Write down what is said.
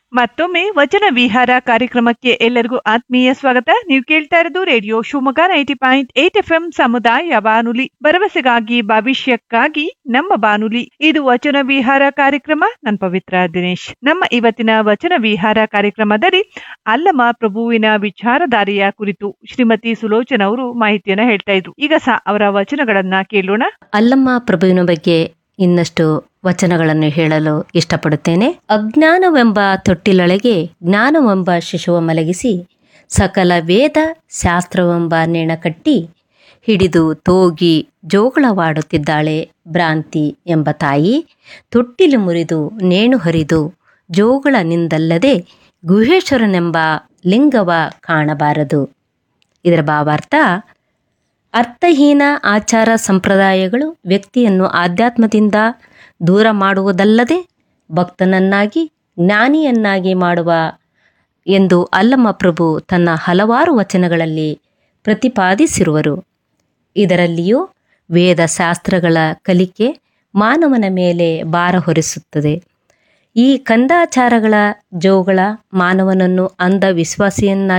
ಮತ್ತೊಮ್ಮೆ ವಚನ ವಿಹಾರ ಕಾರ್ಯಕ್ರಮಕ್ಕೆ ಎಲ್ಲರಿಗೂ ಆತ್ಮೀಯ ಸ್ವಾಗತ ನೀವು ಕೇಳ್ತಾ ಇರೋದು radio Shivamogga ninety point eight F M ಸಮುದಾಯ ಬಾನುಲಿ ಭರವಸೆಗಾಗಿ ಭವಿಷ್ಯಕ್ಕಾಗಿ ನಮ್ಮ ಬಾನುಲಿ ಇದು ವಚನ ವಿಹಾರ ಕಾರ್ಯಕ್ರಮ ನನ್ ಪವಿತ್ರ ದಿನೇಶ್ ನಮ್ಮ ಇವತ್ತಿನ ವಚನ ವಿಹಾರ ಕಾರ್ಯಕ್ರಮದಲ್ಲಿ ಅಲ್ಲಮ ಪ್ರಭುವಿನ ವಿಚಾರಧಾರೆಯ ಕುರಿತು ಶ್ರೀಮತಿ ಸುಲೋಚನ ಅವರು ಮಾಹಿತಿಯನ್ನ ಹೇಳ್ತಾ ಇದ್ರು ಈಗ ಸಹ ಅವರ ವಚನಗಳನ್ನ ಕೇಳೋಣ ಅಲ್ಲಮ್ಮ ಪ್ರಭುವಿನ ಬಗ್ಗೆ ಇನ್ನಷ್ಟು ವಚನಗಳನ್ನು ಹೇಳಲು ಇಷ್ಟಪಡುತ್ತೇನೆ ಅಜ್ಞಾನವೆಂಬ ತೊಟ್ಟಿಲೊಳಗೆ ಜ್ಞಾನವೆಂಬ ಶಿಶುವ ಮಲಗಿಸಿ ಸಕಲ ವೇದ ಶಾಸ್ತ್ರವೆಂಬ ನೇಣ ಕಟ್ಟಿ ಹಿಡಿದು ತೋಗಿ ಜೋಗಳವಾಡುತ್ತಿದ್ದಾಳೆ ಭ್ರಾಂತಿ ಎಂಬ ತಾಯಿ ತೊಟ್ಟಿಲು ಮುರಿದು ನೇಣು ಹರಿದು ಜೋಗಳನಿಂದಲ್ಲದೆ ಗುಹೇಶ್ವರನೆಂಬ ಲಿಂಗವ ಕಾಣಬಾರದು ಇದರ ಭಾವಾರ್ಥ ಅರ್ಥಹೀನ ಆಚಾರ ಸಂಪ್ರದಾಯಗಳು ವ್ಯಕ್ತಿಯನ್ನು ಆಧ್ಯಾತ್ಮದಿಂದ ದೂರ ಮಾಡುವುದಲ್ಲದೆ ಭಕ್ತನನ್ನಾಗಿ ಜ್ಞಾನಿಯನ್ನಾಗಿ ಮಾಡುವ ಎಂದು ಅಲ್ಲಮ್ಮ ಪ್ರಭು ತನ್ನ ಹಲವಾರು ವಚನಗಳಲ್ಲಿ ಪ್ರತಿಪಾದಿಸಿರುವರು ಇದರಲ್ಲಿಯೂ ವೇದಶಾಸ್ತ್ರಗಳ ಕಲಿಕೆ ಮಾನವನ ಮೇಲೆ ಭಾರ ಹೊರಿಸುತ್ತದೆ ಈ ಕಂದಾಚಾರಗಳ ಜೋಗಳ ಮಾನವನನ್ನು ಅಂಧವಿಶ್ವಾಸಿಯನ್ನಾಗಿ